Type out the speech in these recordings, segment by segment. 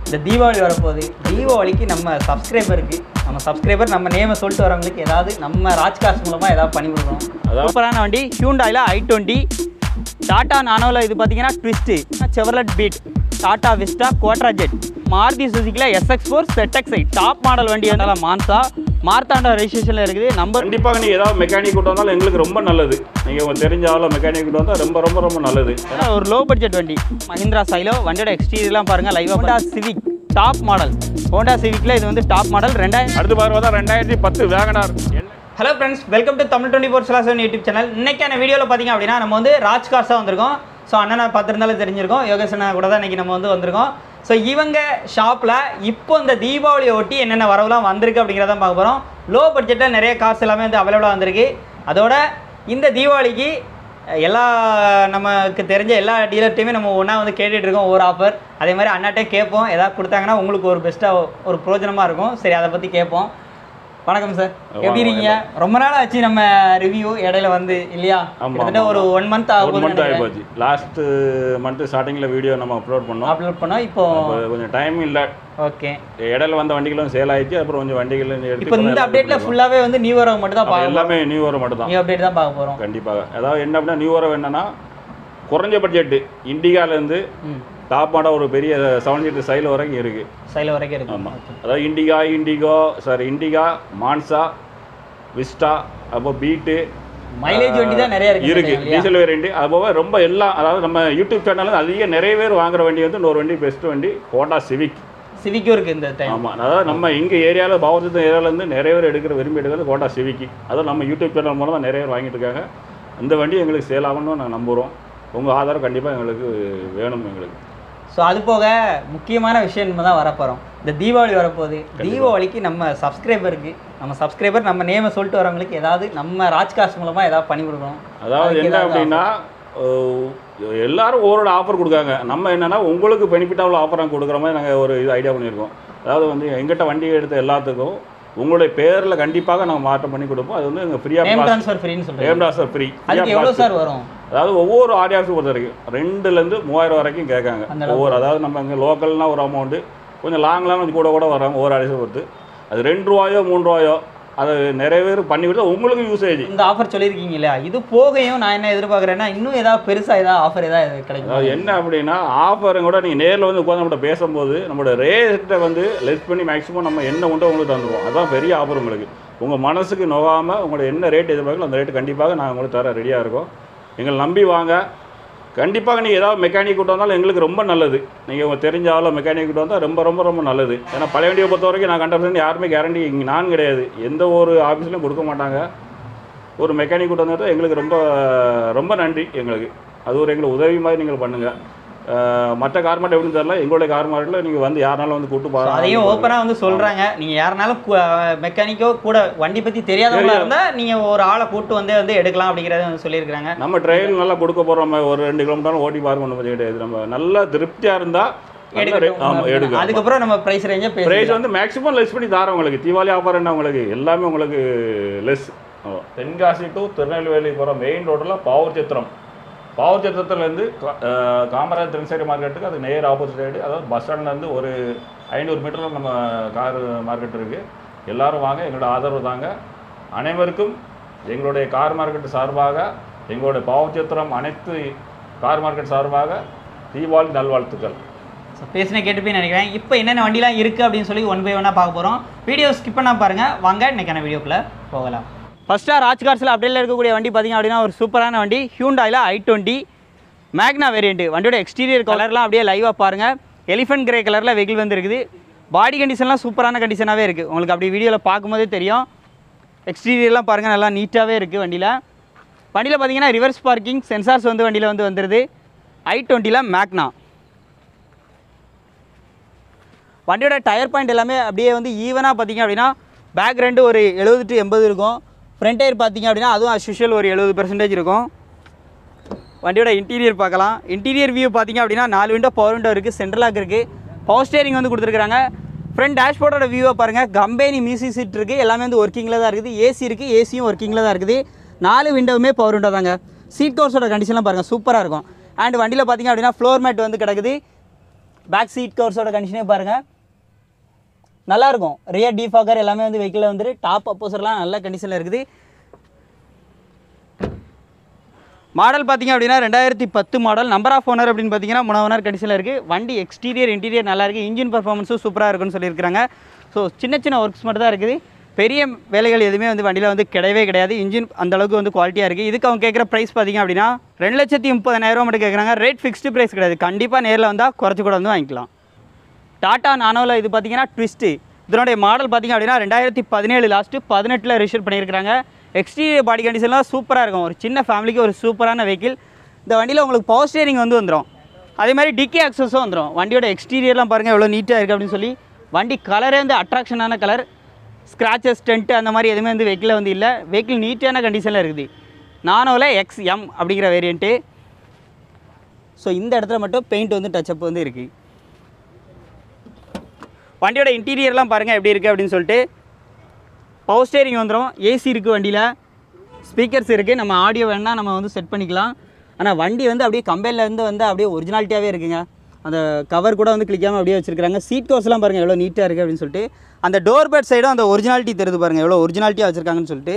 இந்த தீபாவளி வரப்போகுது தீபாவளிக்கு நம்ம சப்ஸ்கிரைபருக்கு நம்ம சப்ஸ்கிரைபர் நம்ம நேமை சொல்லிட்டு வரவங்களுக்கு ஏதாவது நம்ம ராஜ்காஸ் மூலமாக ஏதாவது பண்ணி கொடுக்கணும் அதாவது- சூப்பரான வண்டி ஹியூண்டாயில் ஐ டுவெண்ட்டி டாடா நானோவில் இது பார்த்தீங்கன்னா twist Chevrolet Beat Tata Vista Quadrajet Maruti சுசுக்கியில் SX four ZXi top model வண்டி வந்து மான்சா மார்த்தாண்டா ரெஜிஸ்ட்ரேஷனில் இருக்குது நம்பர் கண்டிப்பாக நீங்கள் ஏதாவது மெக்கானிக் கூட்டு வந்தாலும் எங்களுக்கு ரொம்ப நல்லது நீங்கள் உங்கள் தெரிஞ்ச ஆளோ மெக்கானிக் கூட்டு வந்தால் ரொம்ப ரொம்ப ரொம்ப நல்லது ஒரு லோ பட்ஜெட் வண்டி மஹிந்திரா சைலோ வண்டியோட எக்ஸ்டீரியர்லாம் பாருங்கள் live Honda Civic top model Honda சிவிக்கில் இது வந்து டாப் மாடல் ரெண்டாயிரம் அடுத்து பார்வதா ரெண்டாயிரத்தி பத்து வேகனார் என்ன hello friends welcome to Tamil twenty four seven YouTube channel இன்னைக்கான வீடியோவில் பார்த்தீங்க அப்படின்னா நம்ம வந்து ராஜ் கார்ஸாக வந்திருக்கோம் ஸோ அண்ணனை பார்த்துருந்தாலும் தெரிஞ்சிருக்கோம் யோகேஷ் அண்ணா கூட தான் இன்றைக்கி நம்ம வந்து வந்திருக்கோம் ஸோ இவங்க ஷாப்பில் இப்போ இந்த தீபாவளியை ஒட்டி என்னென்ன வரவுலாம் வந்திருக்கு அப்படிங்கிறத பார்க்க போகிறோம் லோ பட்ஜெட்டில் நிறைய கார்ஸ் எல்லாமே வந்து அவைலபிளாக வந்திருக்கு அதோட இந்த தீபாவளிக்கு எல்லா நமக்கு தெரிஞ்ச எல்லா டீலர்ட்டையுமே நம்ம ஒன்றா வந்து கேட்டுட்டு இருக்கோம் ஒவ்வொரு ஆஃபர் அதே மாதிரி அண்ணாட்டே கேட்போம் ஏதாவது கொடுத்தாங்கன்னா உங்களுக்கு ஒரு பெஸ்ட்டாக ஒரு பிரோஜனமாக இருக்கும் சரி அதை பற்றி கேட்போம் வணக்கம் சார் எப்படி வாங்க, இருக்கீங்க ரொம்ப நாள் ஆச்சு நம்ம ரிவ்யூ இடையில வந்து இல்லையா ஆமா, கிட்டத்தட்ட ஆமா, ஒரு ஒன் மந்த் ஒரு மந்த் ஆகி ஆகும் போச்சு லாஸ்ட் மந்த் ஸ்டார்டிங்கில் வீடியோ நம்ம அப்லோட் பண்ணோம் அப்லோட் பண்ணோம் இப்போ அப்போ கொஞ்சம் டைம் இல்லை ஓகே இடையில வந்த வண்டிகளும் சேல் ஆயிடுச்சு அப்புறம் கொஞ்சம் வண்டிகள் இப்போ எடுத்து இந்த அப்டேட்ல ஃபுல்லாவே வந்து நியூ வரவங்க மட்டும் தான் அப்ப பார்க்க எல்லாமே நியூ வர மட்டும் தான் நியூ அப்டேட் தான் பார்க்க போறோம் கண்டிப்பாக அதாவது என்ன அப்படின்னா நியூ வர என்னன்னா குறைஞ்ச பட்ஜெட்டு இண்டிகாலேருந்து ம் டாப் மாடல் ஒரு பெரிய செவன் சீட்டர் சைல் வரைக்கும் இருக்குது சைல வரைக்கும் இருக்கு ஆமாம் அதாவது Indica Indigo sorry Indica Manza Vista அப்போ பீட்டு மைலேஜ் வண்டி தான் நிறைய இருக்கு இருக்கு இல்லையா? டீசல் வேரியண்ட் அது போக ரொம்ப எல்லாம் அதாவது நம்ம யூடியூப் சேனலில் அதிக நிறைய பேர் வாங்குற வண்டி வந்து இன்னொரு வண்டி பெஸ்ட் வண்டி ஹோண்டா சிவிக் சிவிக்கும் இருக்கு இந்த டைம் ஆமாம் அதாவது நம்ம இங்கே ஏரியாவில் பாவச்சத்து ஏரியாவிலேருந்து நிறைய பேர் எடுக்கிற விரும்பி எடுக்கிறது ஹோண்டா சிவிக்கு அதுவும் நம்ம யூடியூப் சேனல் மூலமாக நிறைய பேர் வாங்கிட்டு இருக்காங்க அந்த வண்டி எங்களுக்கு சேல் ஆகணும்னு நாங்கள் நம்புகிறோம் உங்கள் ஆதாரம் கண்டிப்பாக எங்களுக்கு வேணும் எங்களுக்கு ஸோ அது போக முக்கியமான விஷயம் நம்ம தான் வரப்போகிறோம் இந்த தீபாவளி வரப்போகுது தீபாவளிக்கு நம்ம சப்ஸ்கிரைபருக்கு நம்ம சப்ஸ்கிரைபர் நம்ம நேமை சொல்லிட்டு வரவங்களுக்கு ஏதாவது நம்ம ராஜ்காஸ் மூலமாக ஏதாவது பண்ணி கொடுக்கணும் அதாவது அதுக்கு என்ன ஏதாவது அப்படின்னா அஹ், எல்லாரும் ஒவ்வொரு ஆஃபர் கொடுக்காங்க நம்ம என்னன்னா உங்களுக்கு பெனிஃபிட்டாக உள்ள ஆஃபர் நாங்கள் கொடுக்குற மாதிரி நாங்கள் ஒரு இது ஐடியா பண்ணியிருக்கோம் அதாவது வந்து எங்கிட்ட வண்டி எடுத்த எல்லாத்துக்கும் உங்களுடைய பேரில் கண்டிப்பாக நாங்கள் மாற்றம் பண்ணி கொடுப்போம் அது வந்து எங்கள் நேம் ஃப்ரீயாக ட்ரான்ஸ்ஃபர் ஃப்ரீன்னு சொல்கிறேன் ஏம்டா சார் ஃப்ரீ அதுக்கு எவ்வளோ சார் வரும் அதாவது ஒவ்வொரு ஆடியாஸும் பொறுத்த வரைக்கும் ரெண்டுலேருந்து மூவாயிரம் வரைக்கும் கேட்காங்க அந்த அளவுக்கு. ஒவ்வொரு அதாவது நம்ம இங்கே லோக்கல்னா ஒரு அமௌண்ட்டு கொஞ்சம் லாங்லாம் கொஞ்சம் கூட கூட வராங்க ஒவ்வொரு ஆடியாஸை பொறுத்து அது ரெண்டு ரூபாயோ மூணு ரூபாயோ அதை நிறைய பேர் பண்ணி கொடுத்தா உங்களுக்கு யூசேஜ் இந்த ஆஃபர் சொல்லியிருக்கீங்க இல்லையா இது போகையும் நான் என்ன எதிர்பார்க்குறேன்னா இன்னும் ஏதாவது பெருசாக ஏதாவது ஆஃபர் ஏதாவது கிடைக்கும் அதாவது என்ன அப்படின்னா ஆஃபரும் கூட நீங்கள் நேரில் வந்து உட்காந்து நம்மகிட்ட பேசும்போது நம்மளோட ரேட்டை வந்து லெஸ் பண்ணி மேக்ஸிமம் நம்ம என்ன உண்டோ உங்களுக்கு தந்துடுவோம் அதான் பெரிய ஆஃபர் உங்களுக்கு உங்கள் மனசுக்கு நோகாமல் உங்களோட என்ன ரேட் எதிர்பார்க்கல அந்த ரேட்டு கண்டிப்பாக நாங்கள் உங்களுக்கு தர ரெடியாக இருக்கோம் எங்களை நம்பி வாங்க கண்டிப்பாக நீங்கள் ஏதாவது மெக்கானிக் கூட்டு வந்தாலும் எங்களுக்கு ரொம்ப நல்லது நீங்கள் உங்கள் தெரிஞ்ச ஆளோ மெக்கானிக் கூட்டு வந்தால் ரொம்ப ரொம்ப ரொம்ப நல்லது ஏன்னா பழைய வண்டியை பொறுத்த வரைக்கும் நான் கண்டபடி யாருமே கேரண்டி இங்கே நான் கிடையாது எந்த ஒரு ஆஃபீஸ்லையும் கொடுக்க மாட்டாங்க ஒரு மெக்கானிக் கூட்டு வந்தால் எங்களுக்கு ரொம்ப ரொம்ப நன்றி எங்களுக்கு அது ஒரு எங்களுக்கு உதவி மாதிரி நீங்கள் பண்ணுங்கள் மற்ற கார் மார்ட் எப்படின்னு தெரியல எங்களுடைய கார் மார்ட்டில் நீங்கள் வந்து யாருனாலும் வந்து கூட்டு So, பாருங்க அதையும் ஓப்பனாக வந்து சொல்கிறாங்க நீங்கள் யாருனாலும் மெக்கானிக்கோ கூட வண்டி பற்றி தெரியாதவங்களா தெரியாது. இருந்தால் நீங்கள் ஒரு ஆளை கூட்டு வந்து வந்து எடுக்கலாம் அப்படிங்கிறத வந்து சொல்லியிருக்கிறாங்க நம்ம ட்ரையல் நல்லா கொடுக்க போகிறோம் ஒரு ரெண்டு கிலோமீட்டர் ஓட்டி பாருங்க ஒன்றும் பிரச்சனை கிடையாது நம்ம நல்லா திருப்தியாக இருந்தால் ஆமாம் எடுக்கட்டும் எடுக்க அதுக்கப்புறம் நம்ம ப்ரைஸ் ரேஞ்சை ப்ரைஸ் பேச வந்து மேக்ஸிமம் லெஸ் பண்ணி தரோம் உங்களுக்கு தீபாவளி ஆஃபர் என்ன உங்களுக்கு எல்லாமே உங்களுக்கு லெஸ் தென்காசி டு திருநெல்வேலி போகிற மெயின் ரோட்டில் பாவூர் சித்திரம் பாவூர் சித்திரத்துலேருந்து காமராஜ் தினசரி மார்க்கெட்டுக்கு அது நேர் ஆப்போசிட் சைடு அதாவது பஸ் ஸ்டாண்ட்லேருந்து ஒரு ஐநூறு மீட்டரில் நம்ம கார் மார்க்கெட் இருக்குது எல்லாரும் வாங்க எங்களோட ஆதரவு தாங்க அனைவருக்கும் எங்களுடைய கார் மார்க்கெட் சார்பாக எங்களுடைய பாவூர் சித்திரம் அனைத்து கார் மார்க்கெட் சார்பாக தீபாவளி நல்வாழ்த்துக்கள் ஸோ பேசின கேட்டுப்பே நினைக்கிறேன் இப்போ என்னென்ன வண்டிலாம் இருக்குது அப்படின்னு சொல்லி ஒன் பை ஒன்னாக பார்க்க போகிறோம் வீடியோ ஸ்கிப் பண்ணா பாருங்கள் வாங்க இன்னைக்கான வீடியோக்குள்ளே போகலாம் ஃபஸ்ட்டாக ராஜ் கார்ஸில் அப்படியில் இருக்கக்கூடிய வண்டி பார்த்தீங்க அப்படின்னா ஒரு சூப்பரான வண்டி ஹியூண்டாயில் ஐ டுவெண்ட்டி மேக்னா வேரியண்ட் வண்டியோட எக்ஸ்டீரியர் கலர்லாம் அப்படியே லைவாக பாருங்கள் எலிஃபென்ட் கிரே கலரில் வெஹிக்கிள் வந்துருக்குது பாடி கண்டிஷன்லாம் சூப்பரான கண்டிஷனாகவே இருக்குது உங்களுக்கு அப்படி வீடியோவில் பார்க்கும்போதே தெரியும் எக்ஸ்டீரியர்லாம் பாருங்கள் நல்லா நீட்டாகவே இருக்குது வண்டியில் வண்டியில் பார்த்தீங்கன்னா ரிவர்ஸ் பார்க்கிங் சென்சார்ஸ் வந்து வண்டியில் வந்து வந்துடுது ஐ டுவெண்ட்டியில் மேக்னா வண்டியோட டயர் பாயிண்ட் எல்லாமே அப்படியே வந்து ஈவனாக பார்த்தீங்க அப்படின்னா பேக் ரெண்டு ஒரு எழுபது டு எண்பது இருக்கும் ஃப்ரண்ட் டயர் பார்த்தீங்க அப்படின்னா அதுவும் as usual ஒரு எழுபது பெர்சன்டேஜ் இருக்கும் வண்டியோட இன்டீரியர் பார்க்கலாம் இன்டீரியர் வியூ பார்த்தீங்க அப்படின்னா நாலு விண்டோ பவர் விண்டோ இருக்குது சென்ட்ரலாக் இருக்குது பவர் ஸ்டேரிங் வந்து கொடுத்துருக்காங்க ஃப்ரண்ட் டேஷ்போர்டோட வியூவை பாருங்கள் கம்பெனி மியூசிக் சீட் இருக்குது எல்லாமே வந்து ஒர்க்கிங்கில் தான் இருக்குது ஏசி இருக்குது ஏசியும் ஒர்க்கிங்கில் தான் இருக்குது நாலு விண்டோவுமே பவர் விண்டோ தாங்க சீட் கவர்ஸோட கண்டிஷன்லாம் பாருங்கள் சூப்பராக இருக்கும் அண்ட் வண்டியில் பார்த்தீங்க அப்படின்னா ஃப்ளோர் மேட் வந்து கிடக்குது பேக் சீட் கவர்ஸோட கண்டிஷனே பாருங்கள் நல்லாயிருக்கும் ரியர் டீஃபாகர் எல்லாமே வந்து வெஹிக்கிளில் வந்துட்டு டாப் அப்போசர்லாம் நல்ல கண்டிஷனில் இருக்குது மாடல் பார்த்தீங்க அப்படின்னா ரெண்டாயிரத்தி பத்து மாடல் நம்பர் ஆஃப் ஓனர் அப்படின்னு பார்த்தீங்கன்னா மூணு ஓனர் கண்டிஷனில் இருக்குது வண்டி எக்ஸ்டீரியர் இன்டீரியர் நல்லா இருக்குது இன்ஜின் பர்ஃபார்மன்ஸும் சூப்பராக இருக்குன்னு சொல்லியிருக்காங்க ஸோ சின்ன சின்ன ஒர்க்ஸ் மட்டும் தான் இருக்குது பெரிய வேலைகள் எதுவுமே வந்து வண்டியில் வந்து கிடையவே கிடையாது இன்ஜின் அந்த அளவுக்கு வந்து குவாலிட்டியாக இருக்குது இதுக்கு அவங்க கேட்குற ப்ரைஸ் பார்த்தீங்க அப்படின்னா ரெண்டு லட்சத்தி முப்பதாயிரம் மட்டும் கேட்குறாங்க ரேட் ஃபிக்ஸ்டு ப்ரைஸ் கிடையாது கண்டிப்பாக நேரில் வந்தால் குறைச்சி கூட வந்து வாங்கிக்கலாம் டாடா நானோவில் இது பார்த்தீங்கன்னா ட்விஸ்ட்டு இதனுடைய மாடல் பார்த்தீங்க அப்படின்னா ரெண்டாயிரத்தி பதினேழு லாஸ்ட்டு பதினெட்டில் ரிஜிஸ்டர் பண்ணியிருக்காங்க எக்ஸ்டீரியர் பாடி கண்டிஷன்லாம் சூப்பராக இருக்கும் ஒரு சின்ன ஃபேமிலிக்கு ஒரு சூப்பரான வெஹிக்கிள் இந்த வண்டியில் உங்களுக்கு பவர் ஸ்டேரிங் வந்து வந்துடும் அதே மாதிரி டிக்கி ஆக்சஸும் வந்துடும் வண்டியோட எக்ஸ்டீரியர்லாம் பாருங்கள் எவ்வளோ நீட்டாக இருக்குது அப்படின்னு சொல்லி வண்டி கலரே வந்து அட்ராக்ஷனான கலர் ஸ்க்ராச்சஸ் டென்ட்டு அந்த மாதிரி எதுவுமே வந்து வெஹிக்கிளில் வந்து இல்லை வெஹிக்கிள் நீட்டான கண்டிஷனில் இருக்குது நானோவில் எக்ஸ் எம் அப்படிங்கிற வேரியண்ட்டு ஸோ இந்த இடத்துல மட்டும் பெயிண்ட் வந்து டச்சப் வந்து இருக்குது வண்டியோட இன்டீரியர்லாம் பாருங்கள் எப்படி இருக்குது அப்படின்னு சொல்லிட்டு பவர் ஸ்டேரிங் வந்துடும் ஏசி இருக்குது வண்டியில் ஸ்பீக்கர்ஸ் இருக்குது நம்ம ஆடியோ வேணால் நம்ம வந்து செட் பண்ணிக்கலாம் ஆனால் வண்டி வந்து அப்படியே கம்பெனிலேருந்து வந்து அப்படியே ஒரிஜினாலிட்டியாகவே இருக்குங்க அந்த கவர் கூட வந்து கிளிக்காமல் அப்படியே வச்சிருக்காங்க சீட் கவர்ஸ்லாம் பாருங்கள் எவ்வளோ நீட்டாக இருக்குது அப்படின்னு சொல்லிட்டு அந்த டோர் பெட் சைடும் அந்த ஒரிஜினாலிட்டி தெரியுது பாருங்கள் எவ்வளோ ஒரிஜினாலிட்டியாக வச்சுருக்காங்கன்னு சொல்லிட்டு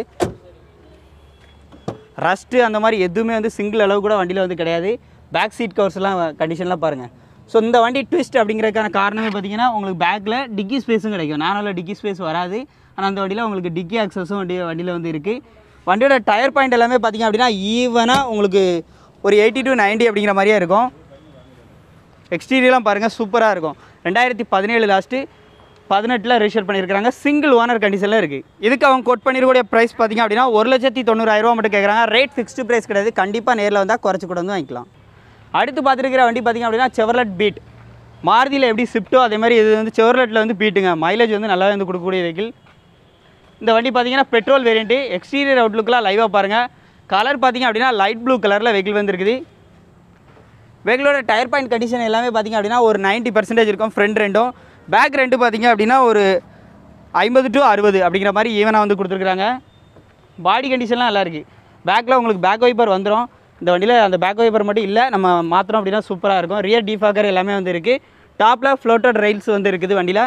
ரஸ்ட்டு அந்த மாதிரி எதுவுமே வந்து சிங்கிள் அளவு கூட வண்டியில் வந்து கிடையாது பேக் சீட் கவர்ஸ்லாம் கண்டிஷன்லாம் பாருங்கள் ஸோ இந்த வண்டி ட்விஸ்ட் அப்படிங்கிறதுக்கான காரணமே பார்த்தீங்கன்னா உங்களுக்கு பேக்கில் டிக்கி ஸ்பேஸும் கிடைக்கும் நானோவில் டிக்கி ஸ்பேஸ் வராது ஆனால் அந்த வண்டியில் உங்களுக்கு டிக்கி ஆக்சஸும் வண்டி வண்டியில் வந்து இருக்குது வண்டியோட டயர் பாயிண்ட் எல்லாமே பார்த்தீங்க அப்படின்னா ஈவனாக உங்களுக்கு ஒரு எயிட்டி டு 90 அப்படிங்கிற மாதிரியே இருக்கும் எக்ஸ்டீரியர்லாம் பாருங்கள் சூப்பராக இருக்கும் ரெண்டாயிரத்தி பதினேழு லாஸ்ட்டு பதினெட்டில் ரிஜிஸ்டர் பண்ணியிருக்காங்க சிங்கிள் ஓனர் கண்டிஷனில் இருக்குது இதுக்கு அவங்க கோட் பண்ணிருக்கக்கூடிய ப்ரைஸ் பார்த்தீங்க அப்படின்னா ஒரு லட்சத்தி தொண்ணூறாயிரரூவா மட்டும் கேட்குறாங்க ரேட் ஃபிக்ஸ்டு ப்ரைஸ் கிடையாது கண்டிப்பாக நேரில் வந்தால் குறைச்சி கூட வந்து வாங்கிக்கலாம் அடுத்து பார்த்துருக்கிற வண்டி பார்த்தீங்க அப்படின்னா செவர்லெட் பீட் மாருதியில் எப்படி ஸ்விஃப்ட்டோ அதே மாதிரி இது வந்து செவர்லெட்டில் வந்து பீட்டுங்க மைலேஜ் வந்து நல்லாவே வந்து கொடுக்கக்கூடிய வெஹிக்கிள் இந்த வண்டி பார்த்தீங்கன்னா பெட்ரோல் வேரியண்ட்டு எக்ஸ்டீரியர் அவுட்லுக்கெலாம் லைவாக பாருங்கள் கலர் பார்த்தீங்க அப்படின்னா லைட் ப்ளூ கலரில் வெஹிக்கிள் வந்துருக்குது வெஹிக்கிளோட டயர் பாயிண்ட் கண்டிஷன் எல்லாமே பார்த்தீங்க அப்படின்னா ஒரு 90% பர்சன்டேஜ் இருக்கும் ஃப்ரண்ட் ரெண்டும் பேக் ரெண்டு பார்த்தீங்க அப்படின்னா ஒரு ஐம்பது டு அறுபது அப்படிங்கிற மாதிரி ஈவனாக வந்து கொடுத்துருக்குறாங்க பாடி கண்டிஷன்லாம் நல்லா இருக்குது பேக்கில் உங்களுக்கு பேக் வைப்பர் வந்துடும் இந்த வண்டியில் அந்த பேக் வைப்பர் மட்டும் இல்லை நம்ம மாற்றணும் அப்படின்னா சூப்பராக இருக்கும் ரியர் டிஃபாக்கர் எல்லாமே வந்து இருக்குது டாப்பில் ஃப்ளோட்டட் ரைல்ஸ் வந்து இருக்குது வண்டியில்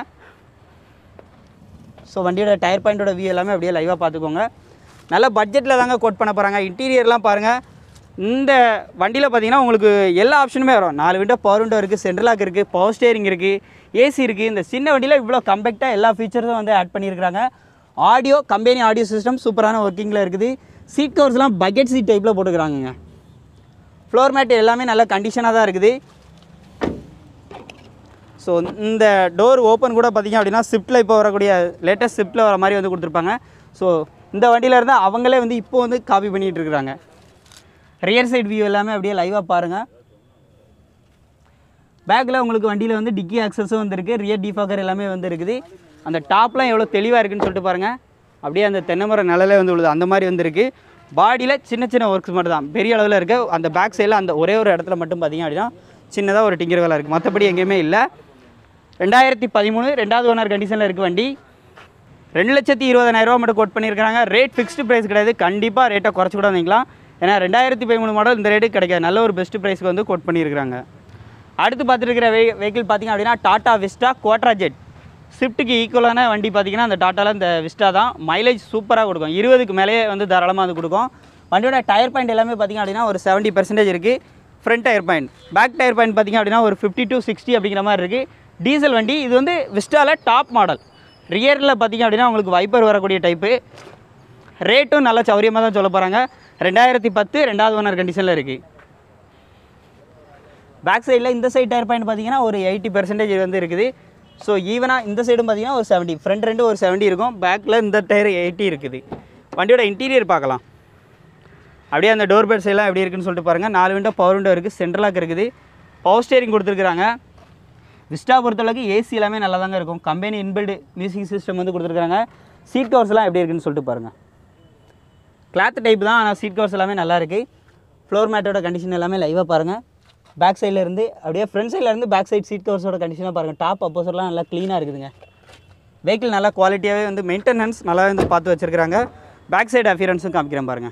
ஸோ வண்டியோட டயர் பாயிண்டோட வியூ எல்லாமே அப்படியே லைவாக பார்த்துக்கோங்க நல்ல பட்ஜெட்டில் தாங்க கோட் பண்ண போகிறாங்க இன்டீரியர்லாம் பாருங்கள் இந்த வண்டியில் பார்த்தீங்கன்னா உங்களுக்கு எல்லா ஆப்ஷனுமே வரும் நாலு விண்டோ பவர் விண்டோ இருக்குது சென்ட்ரலாக் இருக்குது பவர் ஸ்டேரிங் இருக்குது ஏசி இருக்குது இந்த சின்ன வண்டியில் இவ்வளோ கம்பேக்டாக எல்லா ஃபீச்சர்ஸும் வந்து ஆட் பண்ணியிருக்காங்க ஆடியோ கம்பெனி ஆடியோ சிஸ்டம் சூப்பரான ஒர்க்கிங்கில் இருக்குது சீட் கவர்ஸ்லாம் பக்கெட் சீட் டைப்பில் போட்டுக்கிறாங்கங்க ஃப்ளோர் மேட் எல்லாமே நல்ல கண்டிஷனாக தான் இருக்குது ஸோ இந்த டோர் ஓப்பன் கூட பார்த்தீங்க அப்படின்னா ஸ்விஃப்ட்டில் இப்போ வரக்கூடிய லேட்டஸ்ட் ஸ்விஃப்ட்டில் வர மாதிரி வந்து கொடுத்துருப்பாங்க ஸோ இந்த வண்டியில் இருந்தால் அவங்களே வந்து இப்போ வந்து காப்பி பண்ணிகிட்டு இருக்கிறாங்க ரியர் சைடு வியூ எல்லாமே அப்படியே லைவாக பாருங்கள் பேக்கில் உங்களுக்கு வண்டியில் வந்து டிக்கி ஆக்சஸும் வந்துருக்கு ரியர் டிஃபாக்கர் எல்லாமே வந்து இருக்குது அந்த டாப்லாம் எவ்வளோ தெளிவாக இருக்குன்னு சொல்லிட்டு பாருங்கள் அப்படியே அந்த தென்னைமர நிழலே வந்து உள்ளது அந்த மாதிரி வந்துருக்கு பாடியில் சின்ன சின்ன ஒர்க்ஸ் மட்டும் தான் பெரிய அளவில் இருக்க அந்த பேக் சைடில் அந்த ஒரே ஒரு இடத்துல மட்டும் பார்த்தீங்க அப்படின்னா சின்னதாக ஒரு டிங்கர் வேலை இருக்குது மற்றபடி எங்கேயுமே இல்லை ரெண்டாயிரத்தி பதிமூணு ரெண்டாவது ஓனர் கண்டிஷனில் இருக்குது வண்டி ரெண்டு லட்சத்தி இருபதாயிரரூவா மட்டும் கோட் பண்ணியிருக்காங்க ரேட் ஃபிக்ஸ்டு ப்ரைஸ் கிடையாது கண்டிப்பாக ரேட்டை குறைச்சி கூட வந்தீங்களா ஏன்னா ரெண்டாயிரத்தி பதிமூணு மாடல் இந்த ரேட்டு கிடைக்காது நல்ல ஒரு பெஸ்ட் ப்ரைஸ்க்கு வந்து கோட் பண்ணியிருக்காங்க அடுத்து பார்த்துருக்கிற வெஹி வெஹிக்கிள் பார்த்தீங்க அப்படின்னா டாடா விஸ்டா கோட்ரா ஜெட் ஸ்விஃப்ட்டுக்கு ஈக்குவலான வண்டி பார்த்தீங்கன்னா இந்த டாட்டாவில் இந்த விஸ்டா தான் மைலேஜ் சூப்பராக கொடுக்கும் இருபதுக்கு மேலேயே வந்து தாராளமாக வந்து கொடுக்கும் வண்டியோட டயர் பாயிண்ட் எல்லாமே பார்த்தீங்க அப்படின்னா ஒரு செவன்ட்டி பர்சன்டேஜ் இருக்குது front tyre point back tyre point பார்த்தீங்க அப்படின்னா ஒரு ஃபிஃப்டி டு சிக்ஸ்டி அப்படிங்கிற மாதிரி இருக்குது டீசல் வண்டி இது வந்து விஸ்டாவில் டாப் மாடல் ரியரில் பார்த்தீங்க அப்படின்னா உங்களுக்கு வைப்பர் வரக்கூடிய டைப்பு ரேட்டும் நல்லா சௌரியமாக தான் சொல்ல போகிறாங்க ரெண்டாயிரத்தி பத்து ரெண்டாவது ஓனர் கண்டிஷனில் இருக்குது பேக் சைடில் இந்த சைடு டயர் பாயிண்ட் பார்த்தீங்கன்னா ஒரு எயிட்டி பர்சன்டேஜ் வந்து இருக்குது ஸோ ஈவனாக இந்த சைடும் பார்த்தீங்கன்னா ஒரு செவன்ட்டி ஃப்ரண்ட் ரெண்டு ஒரு செவன்ட்டி இருக்கும் பேக்கில் இந்த டயர் எயிட்டி இருக்குது வண்டியோட இன்டீரியர் பார்க்கலாம் அப்படியே அந்த டோர் பெட்ஸ் எல்லாம் எப்படி இருக்குன்னு சொல்லிட்டு பாருங்கள் நாலு விண்டோ பவர் விண்டோ இருக்குது சென்ட்ரலாக் இருக்குது பவர் ஸ்டேரிங் கொடுத்துருக்குறாங்க விஸ்டா பொறுத்தளவுக்கு ஏசி எல்லாமே நல்லா தாங்க இருக்கும் கம்பெனி இன்பில்டு மியூசிக் சிஸ்டம் வந்து கொடுத்துருக்காங்க சீட் கவர்ஸ்லாம் எப்படி இருக்குன்னு சொல்லிட்டு பாருங்கள் கிளாத் டைப் தான் ஆனால் சீட் கவர்ஸ் எல்லாமே நல்லா இருக்குது ஃப்ளோர் மேட்டோட கண்டிஷன் எல்லாமே லைவாக பாருங்கள் பேக் சைடில் இருந்து அப்படியே ஃப்ரண்ட் சைடில் இருந்து பேக் சைடு சீட் கவர்ஸோட கண்டிஷனாக பாருங்கள் டாப் அப்போசர்லாம் நல்லா க்ளீனாக இருக்குதுங்க வெஹிக்கிள் நல்லா குவாலிட்டியாகவே வந்து மெயின்டெனன்ஸ் நல்லா வந்து பார்த்து வச்சுருக்காங்க பேக் சைடு அஃபியரன்ஸும் காமிக்கிறேன் பாருங்கள்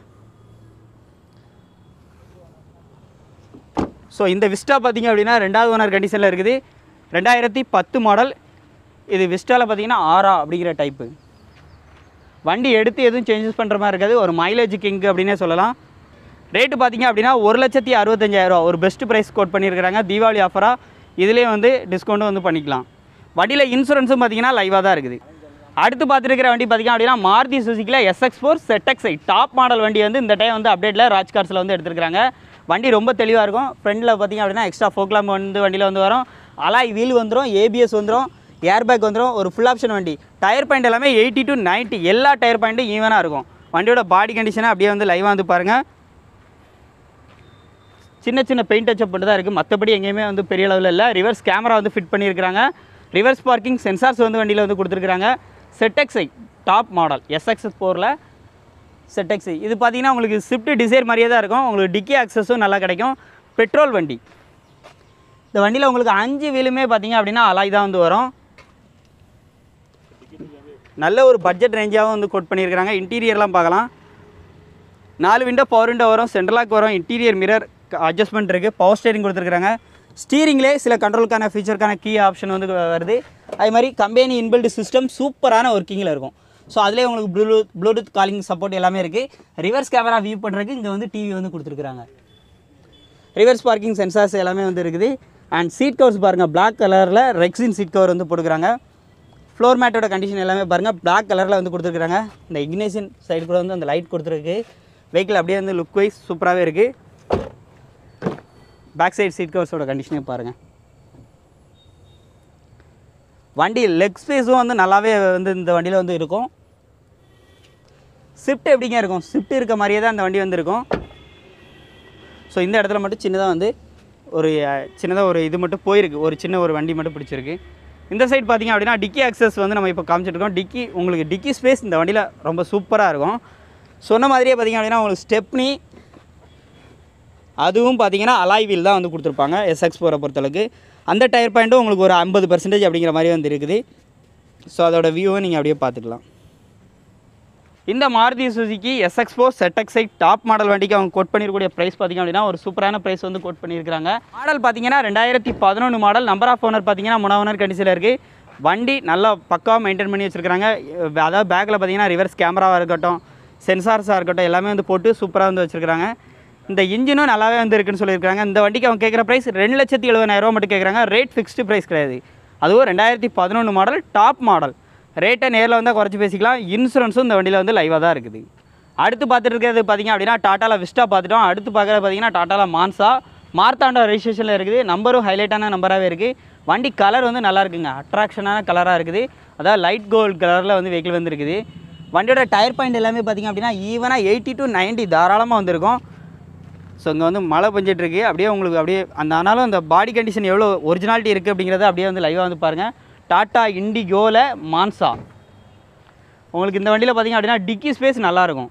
ஸோ இந்த விஸ்டா பார்த்தீங்க அப்படின்னா ரெண்டாவது ஓனர் கண்டிஷனில் இருக்குது ரெண்டாயிரத்தி பத்து மாடல் இது விஸ்டாவில் பார்த்தீங்கன்னா ஆரா அப்படிங்கிற டைப்பு வண்டி எடுத்து எதுவும் சேஞ்சஸ் பண்ணுற மாதிரி இருக்காது ஒரு மைலேஜ் கிங் அப்படின்னே சொல்லலாம் ரேட்டு பார்த்தீங்க அப்படின்னா ஒரு லட்சத்தி அறுபத்தஞ்சாயிரரூவா ஒரு பெஸ்ட் ப்ரைஸ் கோட் பண்ணியிருக்கிறாங்க தீபாவளி ஆஃபராக இதுலேயே வந்து டிஸ்கவுண்ட்டும் வந்து பண்ணிக்கலாம் வண்டியில் இன்சூரன்ஸும் பார்த்தீங்கன்னா லைவாக தான் இருக்குது அடுத்து பார்த்துருக்கிற வண்டி பார்த்தீங்க அப்படின்னா மாருதி சுசுக்கியில் எஸ்எக்ஸ் ஃபோர் செட்டெக்ஸை டாப் மாடல் வண்டி வந்து இந்த டைம் வந்து அப்டேட்டில் ராஜ் கார்ஸில் வந்து எடுத்துருக்காங்க வண்டி ரொம்ப தெளிவாக இருக்கும் ஃப்ரண்டில் பார்த்தீங்க அப்படின்னா எக்ஸ்ட்ரா ஃபோக்லாம் வந்து வண்டியில் வந்து வரும் அலாய் வீல் வந்துடும் ஏபிஎஸ் வந்துடும் ஏர்பேக் வந்துடும் ஒரு ஃபுல் ஆப்ஷன் வண்டி டயர் பாயிண்ட் எல்லாமே எயிட்டி டு 90 எல்லா டயர் பாயிண்ட்டும் ஈவனாக இருக்கும் வண்டியோட பாடி கண்டிஷனை அப்படியே வந்து லைவாக வந்து பாருங்கள் சின்ன சின்ன பெயிண்ட் டச்சப் மட்டும் தான் இருக்குது மற்றபடி எங்கேயுமே வந்து பெரிய அளவில் இல்லை ரிவர்ஸ் கேமரா வந்து ஃபிட் பண்ணியிருக்கிறாங்க ரிவர்ஸ் பார்க்கிங் சென்சார்ஸ் வந்து வண்டியில் வந்து கொடுத்துருக்காங்க செட்டெக்ஸை டாப் மாடல் எஸ்எக்ஸ் ஃபோரில் செட்டெக்ஸை இது பார்த்தீங்கன்னா உங்களுக்கு ஸ்விஃப்ட் டிசைர் மாதிரியே தான் இருக்கும் உங்களுக்கு டிக்கி ஆக்சஸும் நல்லா கிடைக்கும் பெட்ரோல் வண்டி இந்த வண்டியில் உங்களுக்கு அஞ்சு வீலுமே பார்த்தீங்க அப்படின்னா அலாய் தான் வந்து வரும் நல்ல ஒரு பட்ஜெட் ரேஞ்சாகவும் வந்து கோட் பண்ணியிருக்கிறாங்க இன்டீரியர்லாம் பார்க்கலாம் நாலு விண்டோ பவர் விண்டோ வரும் சென்ட்ரலாக் வரும் இன்டீரியர் மிரர் அட்ஜஸ்ட்மெண்ட் இருக்குது பவர் ஸ்டேரிங் கொடுத்துருக்காங்க ஸ்டீரிங்லேயே சில கண்ட்ரோலுக்கான ஃபீச்சருக்கான கீ ஆப்ஷன் வந்து வருது அதே மாதிரி கம்பெனி இன்பில்ட் சிஸ்டம் சூப்பரான ஒர்க்கிங்கில் இருக்கும் ஸோ அதிலே உங்களுக்கு ப்ளூடூத் ப்ளூடூத் காலிங் சப்போர்ட் எல்லாமே இருக்குது ரிவர்ஸ் கேமரா வியூ பண்ணுறதுக்கு இங்கே வந்து டிவி வந்து கொடுத்துருக்குறாங்க ரிவர்ஸ் பார்க்கிங் சென்சார்ஸ் எல்லாமே வந்து இருக்குது அண்ட் சீட் கவர்ஸ் பாருங்கள் Black கலரில் ரெக்ஸின் சீட் கவர் வந்து போட்டுக்கிறாங்க ஃப்ளோர் மேட்டோட கண்டிஷன் எல்லாமே பாருங்கள் Black கலரில் வந்து கொடுத்துருக்காங்க இந்த இக்னேஷன் சைடு கூட வந்து அந்த லைட் கொடுத்துருக்கு வெஹிக்கிள் அப்படியே வந்து லுக் வைஸ் சூப்பராகவே இருக்குது பேக் சைடு சீட் கவர்ஸோட கண்டிஷனே பாருங்கள் வண்டி லெக் ஸ்பேஸும் வந்து நல்லாவே வந்து இந்த வண்டியில் வந்து இருக்கும் ஸ்விஃப்ட் எப்படிங்க இருக்கும் ஸ்விஃப்ட் இருக்க மாதிரியே தான் இந்த வண்டி வந்து இருக்கும் ஸோ இந்த இடத்துல மட்டும் சின்னதாக வந்து ஒரு சின்னதாக ஒரு இது மட்டும் போயிருக்கு ஒரு சின்ன ஒரு வண்டி மட்டும் பிடிச்சிருக்கு இந்த சைடு பார்த்தீங்க அப்படின்னா டிக்கி ஆக்சஸ் வந்து நம்ம இப்போ காமிச்சிட்ருக்கோம் டிக்கி உங்களுக்கு டிக்கி ஸ்பேஸ் இந்த வண்டியில் ரொம்ப சூப்பராக இருக்கும் சொன்ன மாதிரியே பார்த்தீங்க அப்படின்னா உங்களுக்கு ஸ்டெப்னி அதுவும் பார்த்தீங்கன்னா அலாய் வீல் தான் வந்து கொடுத்துருப்பாங்க எஸ்எக்ஸ் போகிற பொறுத்தளவுக்கு அந்த டயர் பாயிண்ட்டும் உங்களுக்கு ஒரு ஐம்பது பர்சன்டேஜ் அப்படிங்கிற மாதிரி வந்து இருக்குது ஸோ அதோட வியூவை நீங்கள் அப்படியே பார்த்துக்கலாம் இந்த மாருதி சுசுக்கி எஸ்எக்ஸ் ஃபோர் செட்டக்ஸை டாப் மாடல் வண்டிக்கு அவங்க கோட் பண்ணியிருக்கக்கூடிய ப்ரைஸ் பார்த்தீங்க அப்படின்னா ஒரு சூப்பரான ப்ரைஸ் வந்து கோட் பண்ணியிருக்காங்க மாடல் பார்த்தீங்கன்னா ரெண்டாயிரத்தி பதினொன்று மாடல் நம்பர் ஆஃப் ஓனர் பார்த்தீங்கன்னா மூணு ஓனர் கண்டிஷனில் இருக்குது வண்டி நல்லா பக்காவாக மெயின்டைன் பண்ணி வச்சுருக்காங்க அதாவது பேக்கில் பார்த்தீங்கன்னா ரிவர்ஸ் கேமராவாக இருக்கட்டும் சென்சார்ஸாக இருக்கட்டும் எல்லாமே வந்து போட்டு சூப்பராக வந்து வச்சுருக்காங்க இந்த இன்ஜினும் நல்லாவே வந்து இருக்குன்னு சொல்லியிருக்காங்க இந்த வண்டிக்கு அவங்க கேட்குற ப்ரைஸ் ரெண்டு லட்சத்தி எழுபதாயிரரூவா மட்டும் கேட்குறாங்க ரேட் ஃபிக்ஸ்டு ப்ரைஸ் கிடையாது அதுவும் ரெண்டாயிரத்தி பதினொன்று மாடல் டாப் மாடல் ரேட்டை நேரில் வந்தால் குறைச்சி பேசிக்கலாம் இன்சூரன்ஸும் இந்த வண்டியில் வந்து லைவாக தான் இருக்குது அடுத்து பார்த்துட்டு இருக்கிறது பார்த்தீங்க அப்படின்னா டாட்டாவில் விஸ்டா பார்த்துட்டோம் அடுத்து பார்க்குறது பார்த்தீங்கன்னா டாட்டாவில் மான்சா மார்த்தாண்டா ரெஜிஸ்ட்ரேஷனில் இருக்குது நம்பரும் ஹைலைட்டான நம்பராகவே இருக்குது வண்டி கலர் வந்து நல்லா இருக்குங்க அட்ராக்ஷனான கலராக இருக்குது அதாவது லைட் கோல்டு கலரில் வந்து வெஹிக்கிள் வந்து இருக்குது வண்டியோட டயர் பாயிண்ட் எல்லாமே பார்த்தீங்க அப்படின்னா ஈவனாக எயிட்டி டு 90 தாராளமாக வந்திருக்கும் ஸோ இங்கே வந்து மழை பெஞ்சிட்டு இருக்கு அப்படியே உங்களுக்கு அப்படியே அந்த ஆனாலும் அந்த பாடி கண்டிஷன் எவ்வளோ ஒரிஜினாலிட்டி இருக்குது அப்படிங்கிறத அப்படியே வந்து லைவாக வந்து பாருங்கள் டாட்டா இண்டிகோவில் மான்சா உங்களுக்கு இந்த வண்டியில் பார்த்தீங்க அப்படின்னா டிக்கி ஸ்பேஸ் நல்லாயிருக்கும்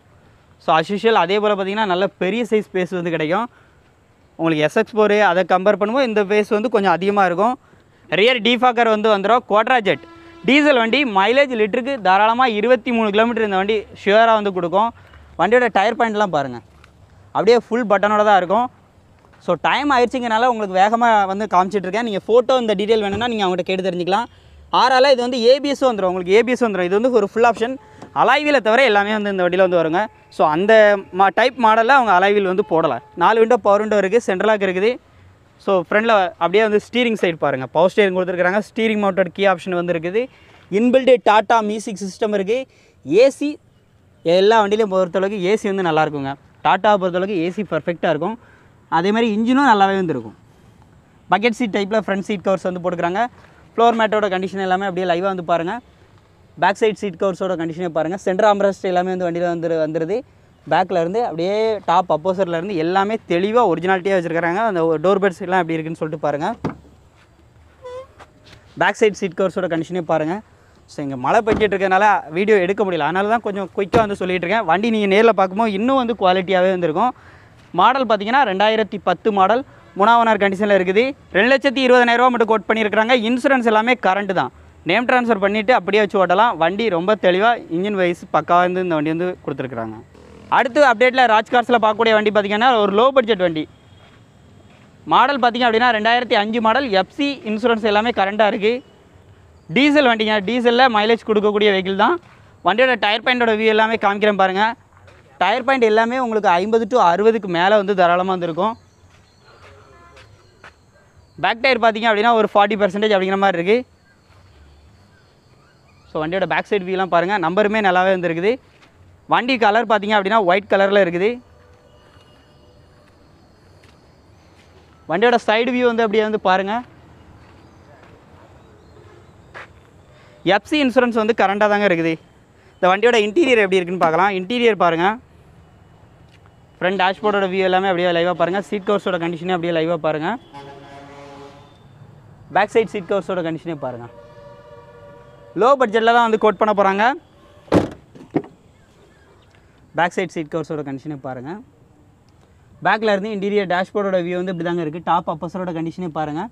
ஸோ அஸ்யூஷுவல் அதே போல் பார்த்தீங்கன்னா நல்ல பெரிய சைஸ் ஸ்பேஸ் வந்து கிடைக்கும் உங்களுக்கு எஸ்எக்ஸ் ஃபோரு அதை கம்பேர் பண்ணும்போது இந்த ஸ்பேஸ் வந்து கொஞ்சம் அதிகமாக இருக்கும் ரியர் டிஃபாக்கர் வந்து வந்துடும் குவாட்ரா ஜெட் டீசல் வண்டி மைலேஜ் லிட்டருக்கு தாராளமாக இருபத்தி மூணு கிலோமீட்டர் இந்த வண்டி ஷுவராக வந்து கொடுக்கும் வண்டியோட டயர் பாயிண்ட்லாம் பாருங்கள் அப்படியே ஃபுல் பட்டனோட தான் இருக்கும் ஸோ டைம் ஆயிடுச்சுங்கனால உங்களுக்கு வேகமாக வந்து காமிச்சிட்டு இருக்கேன் நீங்கள் ஃபோட்டோ இந்த டீட்டெயில் வேணும்னா நீங்கள் அவங்ககிட்ட கேட்டு தெரிஞ்சுக்கலாம் ஆறால் இது வந்து ஏபிஎஸ் வந்துடும் உங்களுக்கு ஏபிஎஸ் வந்துடும் இது வந்து ஒரு ஃபுல் ஆப்ஷன் அலாய்வீலை தவிர எல்லாமே வந்து இந்த வண்டியில் வந்து வருங்க ஸோ அந்த மா டைப் மாடலில் அவங்க அலாய்வீல் வந்து போடலை நாலு விண்டோ பவர் விண்டோ இருக்குது சென்ட்ரலாக் இருக்குது ஸோ ஃப்ரண்டில் அப்படியே வந்து ஸ்டீரிங் சைடு பாருங்கள் பவர் ஸ்டீரிங் கொடுத்துருக்காங்க ஸ்டீரிங் மவுண்டட் கீ ஆப்ஷன் வந்து இருக்குது இன்பில்டு டாட்டா மியூசிக் சிஸ்டம் இருக்குது ஏசி எல்லா வண்டியிலையும் பொறுத்தளவுக்கு ஏசி வந்து நல்லா இருக்குங்க டாட்டாவை பொறுத்தளவுக்கு ஏசி பர்ஃபெக்டாக இருக்கும் அதே மாதிரி இன்ஜினும் நல்லாவே வந்து இருக்கும் பக்கெட் சீட் டைப்பில் ஃப்ரண்ட் சீட் கவர்ஸ் வந்து போட்டுக்கிறாங்க ஃப்ளோர் மேட்டோட கண்டிஷன் எல்லாமே அப்படியே லைவாக வந்து பாருங்கள் பேக் சைடு சீட் கவர்ஸோட கண்டிஷனே பாருங்கள் சென்டர் ஆம்ரஸ்ட் எல்லாமே வந்து வண்டியில் வந்து வந்துடுது பேக்கில் இருந்து அப்படியே டாப் அப்போசரில் இருந்து எல்லாமே தெளிவாக ஒரிஜினாலிட்டியாக வச்சுருக்காங்க அந்த டோர் பெட்ஸ் எல்லாம் எப்படி இருக்குன்னு சொல்லிட்டு பாருங்கள் பேக் சைடு சீட் கவர்ஸோட கண்டிஷனே பாருங்கள் ஸோ இங்கே மழை பெஞ்சிட்டு இருக்கனால வீடியோ எடுக்க முடியல அதனால தான் கொஞ்சம் குயிக்காக வந்து சொல்லிட்டு இருக்கேன் வண்டி நீங்கள் நேரில் பார்க்கும்போது இன்னும் வந்து குவாலிட்டியாகவே வந்திருக்கும் மாடல் பார்த்தீங்கன்னா ரெண்டாயிரத்தி பத்து மாடல் மூணாவனார் கண்டிஷனில் இருக்குது ரெண்டு லட்சத்தி இருபதாயிரரூவா மட்டும் கோட் பண்ணியிருக்காங்க இன்சூரன்ஸ் எல்லாமே கரண்ட் தான் நேம் ட்ரான்ஸ்ஃபர் பண்ணிவிட்டு அப்படியே வச்சு ஓட்டலாம் வண்டி ரொம்ப தெளிவாக இன்ஜின் வைஸ் பக்காவாக வந்து இந்த வண்டி வந்து கொடுத்துருக்குறாங்க அடுத்து அப்டேட்டில் ராஜ் கார்ஸில் பார்க்கக்கூடிய வண்டி பார்த்தீங்கன்னா ஒரு லோ பட்ஜெட் வண்டி மாடல் பார்த்தீங்க அப்படின்னா ரெண்டாயிரத்தி அஞ்சு மாடல் எஃப்சி இன்சூரன்ஸ் எல்லாமே கரண்டாக இருக்குது டீசல் வண்டிங்க டீசலில் மைலேஜ் கொடுக்கக்கூடிய வெஹிக்கிள் தான் வண்டியோட டயர் பாயிண்டோட வியூ எல்லாமே காமிக்கிறேன் பாருங்கள் டயர் பாயிண்ட் எல்லாமே உங்களுக்கு ஐம்பது டு அறுபதுக்கு மேலே வந்து தாராளமாக வந்துருக்கும் பேக் டயர் பார்த்தீங்க அப்படின்னா ஒரு ஃபார்ட்டி பர்சன்டேஜ் அப்படிங்கிற மாதிரி இருக்குது ஸோ வண்டியோட பேக் சைடு வியூலாம் பாருங்கள் நம்பருமே நல்லாவே வந்துருக்குது வண்டி கலர் பார்த்தீங்க அப்படின்னா ஒயிட் கலரில் இருக்குது வண்டியோட சைடு வியூ வந்து அப்படியே வந்து பாருங்கள் எஃப்சி இன்சூரன்ஸ் வந்து கரண்டாக தாங்க இருக்குது இந்த வண்டியோட இன்டீரியர் எப்படி இருக்குன்னு பார்க்கலாம் இன்டீரியர் பாருங்கள் ஃப்ரண்ட் டேஷ்போர்டோட வியூ எல்லாமே அப்படியே லைவாக பாருங்கள் சீட் கவர்ஸோட கண்டிஷனே அப்படியே லைவாக பாருங்கள் பேக் சைடு சீட் கவர்ஸோட கண்டிஷனே பாருங்கள் லோ பட்ஜெட்டில் தான் வந்து கோட் பண்ண போகிறாங்க பேக் சைடு சீட் கவர்ஸோட கண்டிஷனே பாருங்கள் பேக்கில் இருந்து இன்டீரியர் டேஷ்போர்டோட வியூ வந்து இப்படி தாங்க இருக்குது டாப் அப்பஸரோட கண்டிஷனே பாருங்கள்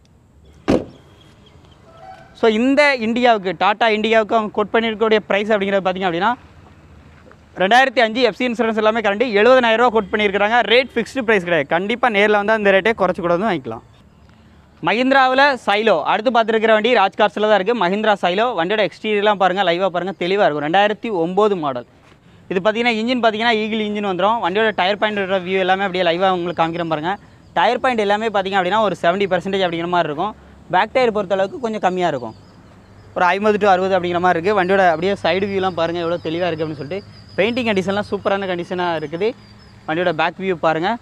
ஸோ இந்த இந்தியாவுக்கு டாடா இந்தியாவுக்கு அவங்க கோட் பண்ணியிருக்கக்கூடிய ப்ரைஸ் அப்படிங்கிறது பார்த்தீங்க அப்படின்னா ரெண்டாயிரத்தி அஞ்சு எஃப்சி இன்சூரன்ஸ் எல்லாமே கரண்டி எழுபதாயிரரூவா கோட் பண்ணியிருக்கிறாங்க ரேட் ஃபிக்ஸ்டு ப்ரைஸ் கிடையாது கண்டிப்பாக நேரில் வந்து அந்த ரேட்டே குறைச்சி கூட வந்து வாங்கிக்கலாம் மஹிந்திராவில் சைலோ அடுத்து பார்த்துருக்கிற வண்டி ராஜ்கார்ஸில் தான் இருக்குது மஹிந்திரா சைலோ வண்டியோட எக்ஸ்டீரியர்லாம் பாருங்கள் லைவாக பாருங்கள் தெளிவாக இருக்கும் ரெண்டாயிரத்தி ஒம்பது மாடல் இது பார்த்தீங்கன்னா இன்ஜின் பார்த்தீங்கன்னா ஈகிள் இன்ஜின் வந்துடும் வண்டியோட டயர் பாயிண்டோட வியூ எல்லாமே அப்படியே லைவாக உங்களுக்கு காமிக்கிறேன் பாருங்கள் டயர் பாயிண்ட் எல்லாமே பார்த்தீங்க அப்படின்னா ஒரு செவன்ட்டி பர்சன்டேஜ் அப்படிங்கிற மாதிரி இருக்கும் பேக் டயர் பொறுத்தளவுக்கு கொஞ்சம் கம்மியாக இருக்கும் ஒரு ஐம்பது டு அறுபது அப்படிங்கிற மாதிரி இருக்குது வண்டியோட அப்படியே சைடு வியூலாம் பாருங்கள் எவ்வளோ தெளிவாக இருக்குது அப்படின்னு சொல்லிட்டு பெயிண்டிங் கண்டிஷன்லாம் சூப்பரான கண்டிஷனாக இருக்குது வண்டியோட பேக் வியூ பாருங்கள்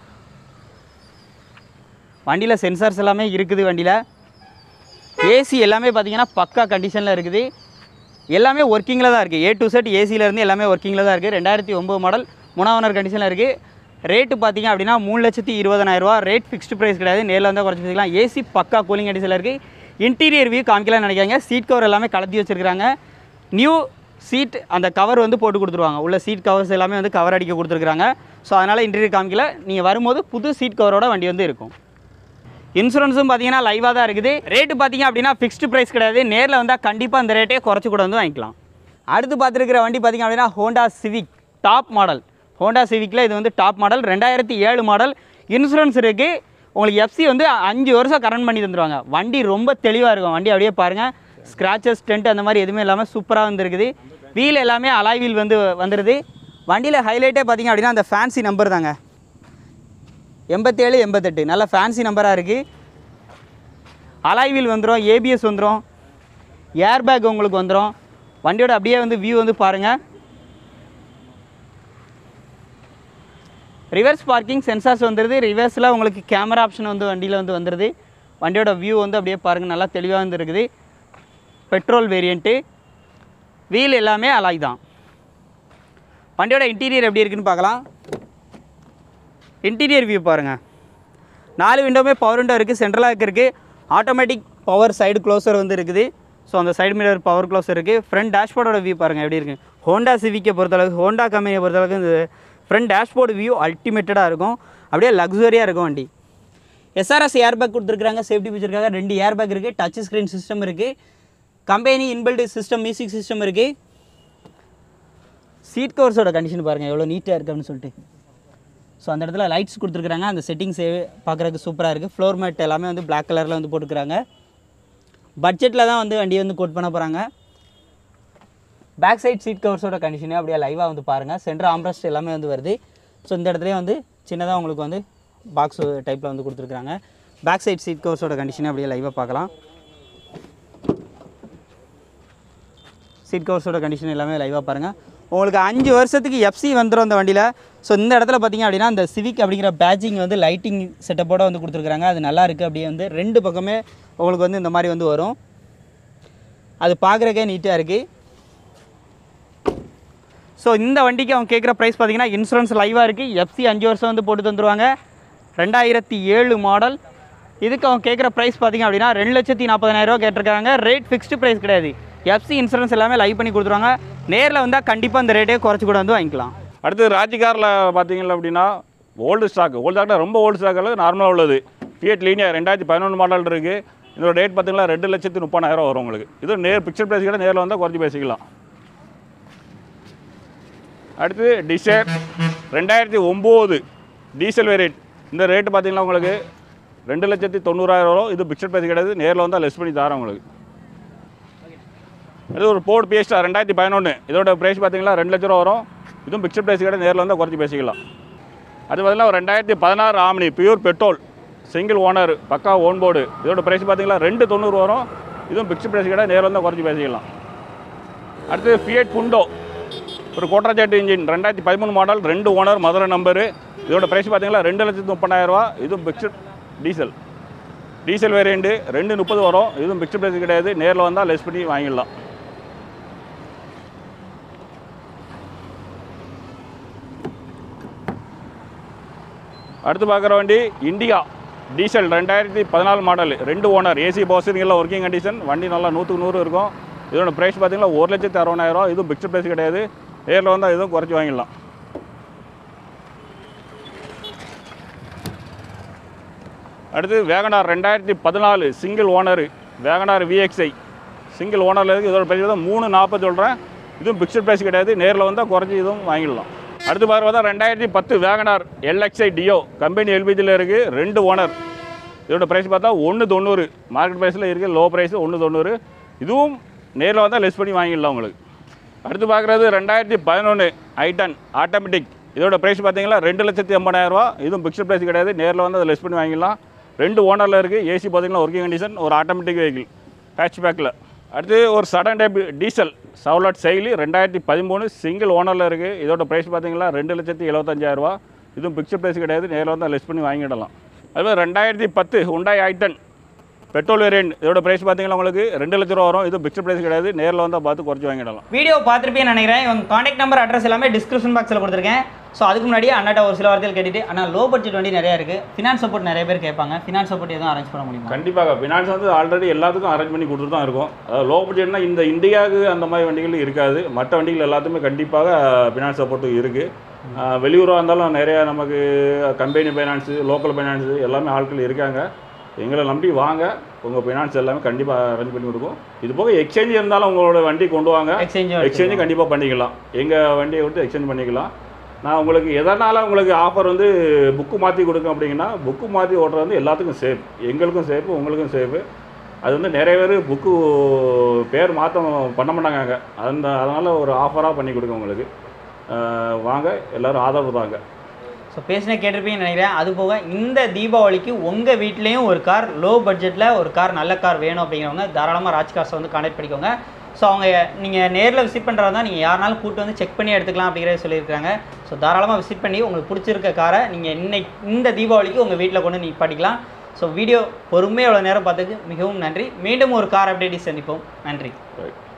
வண்டியில் சென்சார்ஸ் எல்லாமே இருக்குது வண்டியில் ஏசி எல்லாமே பார்த்தீங்கன்னா பக்கா கண்டிஷனில் இருக்குது எல்லாமே ஒர்க்கிங்கில் தான் இருக்குது ஏ டு செட் ஏசியிலேருந்து எல்லாமே ஒர்க்கிங்கில் தான் இருக்குது ரெண்டாயிரத்தி ஒம்பது மாடல் மூணாவனர் கண்டிஷனில் இருக்குது ரேட்டு பார்த்தீங்க அப்படின்னா மூணு லட்சத்தி இருபதனாயிரரூவா ரேட் ஃபிக்ஸ்டு ப்ரைஸ் கிடையாது நேரில் வந்தால் குறைச்சி வச்சுக்கலாம் ஏசி பக்கா கூலிங் கண்டிஷனில் இருக்குது இன்டீரியர் வியூ காமிக்கலாம்னு நினைக்காங்க சீட் கவர் எல்லாமே கலத்தி வச்சுருக்காங்க நியூ சீட் அந்த கவர் வந்து போட்டு கொடுத்துருவாங்க உள்ள சீட் கவர்ஸ் எல்லாமே வந்து கவர் அடிக்க கொடுத்துருக்காங்க ஸோ அதனால் இன்டீரியர் காமிக்கல நீங்கள் வரும்போது புது சீட் கவரோட வண்டி வந்து இருக்கும் இன்சூரன்ஸும் பார்த்தீங்கன்னா லைவாக தான் இருக்குது ரேட்டு பார்த்தீங்க அப்படின்னா ஃபிக்ஸ்டு ப்ரைஸ் கிடையாது நேரில் வந்தால் கண்டிப்பாக அந்த ரேட்டே குறைச்சி கூட வந்து வாங்கிக்கலாம் அடுத்து பார்த்துருக்கிற வண்டி பார்த்தீங்க அப்படின்னா Honda Civic top model Honda சிவிக்கில் இது வந்து டாப் மாடல் ரெண்டாயிரத்தி ஏழு மாடல் இன்சூரன்ஸ் இருக்குது உங்களுக்கு எஃப்சி வந்து அஞ்சு வருஷம் கரண்ட் பண்ணி தந்துருவாங்க வண்டி ரொம்ப தெளிவாக இருக்கும் வண்டி அப்படியே பாருங்கள் ஸ்க்ராச்சஸ் டென்ட் அந்த மாதிரி எதுவுமே இல்லாமல் சூப்பராக வந்துருக்குது வீல் எல்லாமே அலாய் வீல் வந்து வந்துடுது வண்டியில் ஹைலைட்டே பார்த்தீங்க அப்படின்னா அந்த ஃபேன்சி நம்பர் தாங்க எண்பத்தேழு எண்பத்தெட்டு நல்ல ஃபேன்சி நம்பராக இருக்குது அலாய் வீல் வந்துடும் ஏபிஎஸ் வந்துடும் ஏர் பேக் உங்களுக்கு வந்துடும் வண்டியோட அப்படியே வந்து வியூ வந்து பாருங்கள் ரிவர்ஸ் பார்க்கிங் சென்சார்ஸ் வந்துடுது ரிவர்ஸில் உங்களுக்கு கேமரா ஆப்ஷன் வந்து வண்டியில் வந்து வந்துடுது வண்டியோட வியூ வந்து அப்படியே பாருங்கள் நல்லா தெளிவாக வந்து இருக்குது பெட்ரோல் வேரியண்ட்டு வீல் எல்லாமே அலாய் தான் வண்டியோட இன்டீரியர் எப்படி இருக்குன்னு பார்க்கலாம் இன்டீரியர் வியூ பாருங்கள் நாலு விண்டோமே பவர் விண்டோ இருக்குது சென்ட்ரலாக இருக்குது ஆட்டோமேட்டிக் பவர் சைடு க்ளோசர் வந்து இருக்குது ஸோ அந்த சைடு மிரர் பவர் க்ளோசர் இருக்குது ஃப்ரண்ட் டேஷ்போர்டோட வியூ பாருங்கள் எப்படி இருக்குது ஹோண்டா சிவிக்கை பொறுத்தளவுக்கு ஹோண்டா கம்பெனியை பொறுத்தளவுக்கு இந்த ஃப்ரண்ட் டேஷ்போர்டு வியூ அல்டிமேட்டடாக இருக்கும் அப்படியே லக்ஸரியாக இருக்கும் வண்டி எஸ்ஆர்எஸ் ஏர்பேக் கொடுத்துருக்காங்க சேஃப்டி வச்சுருக்காங்க ரெண்டு ஏர்பேக் இருக்குது டச் ஸ்க்ரீன் சிஸ்டம் இருக்குது company inbuilt system music system இருக்குது சீட் கவர்ஸோட கண்டிஷன் பாருங்கள் எவ்வளோ நீட்டாக இருக்குது அப்படின்னு சொல்லிட்டு ஸோ அந்த இடத்துல லைட்ஸ் கொடுத்துருக்குறாங்க அந்த செட்டிங்ஸே பார்க்குறதுக்கு சூப்பராக இருக்குது ஃப்ளோர் மேட் எல்லாமே வந்து Black கலரில் வந்து போட்டுக்கிறாங்க பட்ஜெட்டில் தான் வந்து வண்டியை வந்து கோட் பண்ண போகிறாங்க பேக் சைட் சீட் கவர்ஸோட கண்டிஷனே அப்படியே லைவாக வந்து பாருங்கள் சென்டர் ஆம்ரஸ்ட் எல்லாமே வந்து வருது ஸோ இந்த இடத்துலையும் வந்து சின்னதாக உங்களுக்கு வந்து பாக்ஸ் டைப்பில் வந்து கொடுத்துருக்குறாங்க பேக் சைட் சீட் கவர்ஸோட கண்டிஷனே அப்படியே லைவாக பார்க்கலாம் சீட் கவர்ஸோட கண்டிஷன் எல்லாமே லைவாக பாருங்கள் உங்களுக்கு அஞ்சு வருஷத்துக்கு எஃப்சி வந்துடும் அந்த வண்டியில் ஸோ இந்த இடத்துல பார்த்தீங்க அப்படின்னா அந்த சிவிக் அப்படிங்கிற பேட்சிங் வந்து லைட்டிங் செட்டப்போட வந்து கொடுத்துருக்குறாங்க அது நல்லா இருக்குது அப்படியே வந்து ரெண்டு பக்கமே உங்களுக்கு வந்து இந்த மாதிரி வந்து வரும் அது பார்க்குறக்கே நீட்டாக இருக்குது ஸோ இந்த வண்டிக்கு அவங்க கேட்குற ப்ரைஸ் பார்த்தீங்கன்னா இன்சூரன்ஸ் லைவாக இருக்குது எஃப்சி அஞ்சு வருஷம் வந்து போட்டு தந்துருவாங்க ரெண்டாயிரத்தி ஏழு மாடல் இதுக்கு அவங்க கேட்குற ப்ரைஸ் பார்த்தீங்க அப்படின்னா ரெண்டு லட்சத்தி நாற்பதாயிரரூவா கேட்டிருக்காங்க ரேட் ஃபிக்ஸ்டு ப்ரைஸ் கிடையாது எஃப்சி இன்சூரன்ஸ் எல்லாமே லைவ் பண்ணி கொடுத்துருவாங்க நேரில் வந்தால் கண்டிப்பாக அந்த ரேட்டே குறைச்சி கூட வந்து வாங்கிக்கலாம் அடுத்து ராஜிகாரில் பார்த்தீங்கன்னா அப்படின்னா ஓல்டு ஸ்டாக் ஓல்டு ஸ்டாக்னா ரொம்ப ஓல்டு ஸ்டாக் அல்லது நார்மலாக உள்ளது ஃபியட் லீனியா ரெண்டாயிரத்தி பதினொன்று மாடல் இருக்குது இதோட ரேட் பார்த்தீங்கன்னா ரெண்டு லட்சத்தி முப்பதாயிரம் வரும் உங்களுக்கு இது நேர் பிக்சர் ப்ரைஸ் கூட நேரில் வந்தால் குறைச்சி பேசிக்கலாம் அடுத்து டிசைர் ரெண்டாயிரத்தி ஒம்பது டீசல் வேரியட் இந்த ரேட்டு பார்த்தீங்கன்னா உங்களுக்கு ரெண்டு லட்சத்தி தொண்ணூறாயிரம் வரும் இது பிக்சட் ப்ரைஸ் கிடையாது நேரில் வந்தால் லெஸ் பண்ணி தரேன் உங்களுக்கு இது ஒரு போர்ட் பிஎஸ்டா ரெண்டாயிரத்தி பதினொன்று இதோட ப்ரைஸ் பார்த்தீங்கன்னா ரெண்டு லட்ச ரூபா வரும் இதுவும் பிக்சட் ப்ரைஸ் கிடையாது நேரில் வந்தால் குறைச்சி பேசிக்கலாம் அது பார்த்தீங்கன்னா ஒரு ரெண்டாயிரத்தி பதினாறு Omni pure petrol single owner பக்கா ஓன் போர்டு இதோட ப்ரைஸ் பார்த்தீங்கன்னா ரெண்டு தொண்ணூறு வரும் இதுவும் பிக்சட் ப்ரைஸ் கிடையாது நேரில் வந்தால் குறைச்சி பேசிக்கலாம் அடுத்து ஃபியட் புண்டோ ஒரு கோட்ராஜெட் இன்ஜின் ரெண்டாயிரத்தி பதிமூணு மாடல் ரெண்டு ஓனர் மதுரை நம்பரு இதோட ப்ரைஸ் பார்த்தீங்கன்னா ரெண்டு லட்சத்து முப்பதாயிரரூவா இதுவும் பிக்சட் டீசல் டீசல் வேரியண்ட்டு ரெண்டு முப்பது வரும் இதுவும் பிக்சட் ப்ரைஸ் கிடையாது நேரில் வந்தால் லெஸ் பண்ணி வாங்கிடலாம் அடுத்து பார்க்குற வண்டி இண்டிகா டீசல் ரெண்டாயிரத்தி பதினாலு மாடல் ரெண்டு ஓனர் ஏசி பவுசரிங்கில் ஒர்க்கிங் கண்டிஷன் வண்டி நல்லா நூற்றுக்கு நூறு இருக்கும் இதோட ப்ரைஸ் பார்த்தீங்கன்னா ஒரு லட்சத்தி அறுபதாயிரம் இதுவும் பிக்சர் ப்ரைஸ் கிடையாது நேரில் வந்தால் இதுவும் குறைச்சி வாங்கிடலாம் அடுத்து வேகனார் ரெண்டாயிரத்தி பதினாலு single owner WagonR VXI single ஓனரில் இருக்குது இதோட ப்ரைஸ் தான் மூணு நாற்பது சொல்கிறேன் இதுவும் பிக்சர் ப்ரைஸ் கிடையாது நேரில் வந்தால் குறைச்சி இதுவும் வாங்கிடலாம் அடுத்து பார்க்க ரெண்டாயிரத்தி பத்து வேகனார் எல்எக்ஸ்ஐ டியோ கம்பெனி எல்பிஜியில் இருக்குது ரெண்டு ஓனர் இதோட ப்ரைஸ் பார்த்தா ஒன்று தொண்ணூறு மார்க்கெட் ப்ரைஸில் இருக்குது லோ ப்ரைஸ் ஒன்று தொண்ணூறு இதுவும் நேரில் வந்தால் லெஸ் பண்ணி வாங்கிடலாம் உங்களுக்கு அடுத்து பார்க்குறது ரெண்டாயிரத்தி பதினொன்று ஐட்டன் ஆட்டோமேட்டிக் இதோட ப்ரைஸ் பார்த்தீங்கன்னா ரெண்டு லட்சத்தி எண்பதாயிரரூவா இதுவும் பிக்சர் ப்ரைஸ் கிடையாது நேரில் வந்து அதை லெஸ் பண்ணி வாங்கிடலாம் ரெண்டு ஓனரில் இருக்குது ஏசி பார்த்தீங்கன்னா ஒர்க்கிங் கண்டிஷன் ஒரு ஆட்டோமேட்டிக் வெஹிக்கிள் பேக்கில் அடுத்து ஒரு சடன் டைப் டீசல் சவுலட் செயலி ரெண்டாயிரத்தி பதிமூணு சிங்கிள் ஓனரில் இருக்குது இதோட ப்ரைஸ் பார்த்தீங்கன்னா ரெண்டு லட்சத்தி எழுபத்தஞ்சாயிரரூவா இதுவும் பிக்சர் ப்ரைஸ் கிடையாது நேரில் வந்து லெஸ் பண்ணி வாங்கிடலாம் அதுமாதிரி ரெண்டாயிரத்தி பத்து ஹுண்டாய் ஐட்டன் பெட்ரோல் வேரியன்ட் இதோட ப்ரைஸ் பார்த்தீங்கன்னா உங்களுக்கு ரெண்டு லட்ச ரூபா வரும் இது பிக்சர் ப்ரைஸ் கிடையாது நேரில் வந்தால் பார்த்து குறைச்சி வாங்கிடலாம் வீடியோ பார்த்துருப்பேன்னு நினைக்கிறேன் இவங்க காண்டாக்ட் நம்பர் அட்ரஸ் எல்லாமே டிஸ்கிரிப்ஷன் பாக்ஸில் கொடுத்துருக்கேன் ஸோ அதுக்கு முன்னாடியே அண்ணாட்ட ஒரு சில வார்த்தைகள் கேட்டுட்டு ஆனால் லோ பட்ஜெட் வண்டி நிறையா இருக்குது ஃபினான்ஸ் சப்போர்ட் நிறைய பேர் கேட்பாங்க ஃபினான்ஸ் சப்போர்ட் எதுவும் அரேஞ்ச் பண்ண முடியுமா கண்டிப்பாக ஃபினான்ஸ் வந்து ஆல்ரெடி எல்லாத்துக்கும் அரேஞ்ச் பண்ணி கொடுத்துட்டு தான் இருக்கும் அதாவது லோ பட்ஜெட்னா இந்த இந்தியாவுக்கு அந்த மாதிரி வண்டிகள் இருக்காது மற்ற வண்டிகள் எல்லாத்துக்குமே கண்டிப்பாக ஃபினான்ஸ் சப்போர்ட்டு இருக்குது வெளியூராக இருந்தாலும் நிறையா நமக்கு கம்பெனி ஃபைனான்ஸு லோக்கல் ஃபைனான்ஸு எல்லாமே ஆட்கள் இருக்காங்க எங்களை நம்பி வாங்க உங்கள் ஃபினான்ஸ் எல்லாமே கண்டிப்பாக அரேஞ்ச் பண்ணி கொடுக்கும் இது போக எக்ஸ்சேஞ்ச் இருந்தாலும் உங்களோட வண்டி கொண்டு வாங்க எக்ஸ்சேஞ்ச் எக்ஸ்சேஞ்சு கண்டிப்பாக பண்ணிக்கலாம் எங்கள் வண்டியை விட்டு எக்ஸ்சேஞ்ச் பண்ணிக்கலாம் நான் உங்களுக்கு எதனால் உங்களுக்கு ஆஃபர் வந்து புக்கு மாற்றி கொடுக்கும் அப்படிங்கன்னா புக்கு மாற்றி ஓட்டுறது வந்து எல்லாத்துக்கும் சேஃப் எங்களுக்கும் சேஃபு உங்களுக்கும் சேஃபு அது வந்து நிறைய பேர் புக்கு பேர் மாற்றம் பண்ண மாட்டாங்க அந்த அதனால் ஒரு ஆஃபராக பண்ணி கொடுக்கும் உங்களுக்கு அஹ் வாங்க எல்லோரும் ஆதரவு தாங்க ஸோ பேசின கேட்டிருப்பீங்கன்னு நினைக்கிறேன் அது போக இந்த தீபாவளிக்கு உங்கள் வீட்லேயும் ஒரு கார் லோ பட்ஜெட்டில் ஒரு கார் நல்ல கார் வேணும் அப்படிங்கிறவங்க தாராளமாக ராஜ் கார்ஸை வந்து கான்டாக்ட் பண்ணிக்கோங்க ஸோ அவங்க நீங்கள் நேரில் விசிட் பண்ணுறதா தான் நீங்கள் யாருனாலும் கூட்டு வந்து செக் பண்ணி எடுத்துக்கலாம் அப்படிங்கிறத சொல்லியிருக்காங்க ஸோ தாராளமாக விசிட் பண்ணி உங்களுக்கு பிடிச்சிருக்க காரை நீங்கள் இன்னைக்கு இந்த தீபாவளிக்கு உங்கள் வீட்டில் கொண்டு நிப்பாட்டிக்கலாம் ஸோ வீடியோ பொறுமையாக எவ்வளோ நேரம் பார்த்ததுக்கு மிகவும் நன்றி மீண்டும் ஒரு கார் அப்டேட்டை சந்திப்போம் நன்றி ரைட்